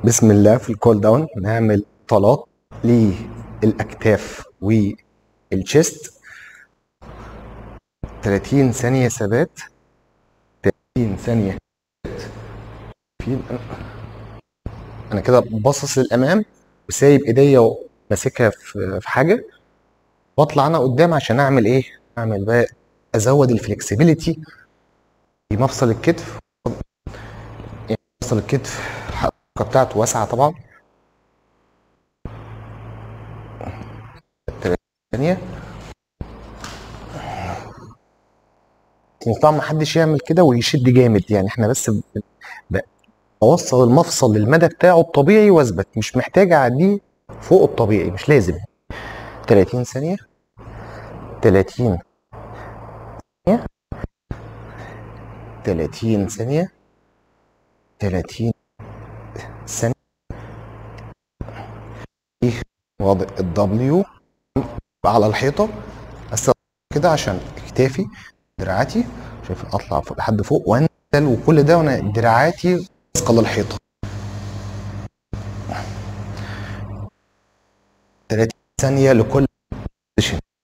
بسم الله في الكول داون نعمل طلات للاكتاف والشيست 30 ثانية ثبات 30 ثانية في انا كده باصص للامام وسايب ايديا ماسكها في في حاجة واطلع انا قدام عشان اعمل ايه؟ اعمل بقى ازود الفلكسبيليتي في مفصل الكتف يعني مفصل الكتف الحركة بتاعته واسعة طبعا ثانية طبعا ما حدش يعمل كده ويشد جامد يعني احنا بس ب- ب- بوصل المفصل للمدى بتاعه الطبيعي واثبت مش محتاج اعديه فوق الطبيعي مش لازم 30 ثانية 30 ثانية 30 ثانية 30 ثانية وضع الدبليو على الحيطة بس كده عشان اكتافي دراعاتي شايف اطلع فوق لحد فوق وانزل وكل ده وانا دراعاتي ماسكه للحيطة 30 ثانية لكل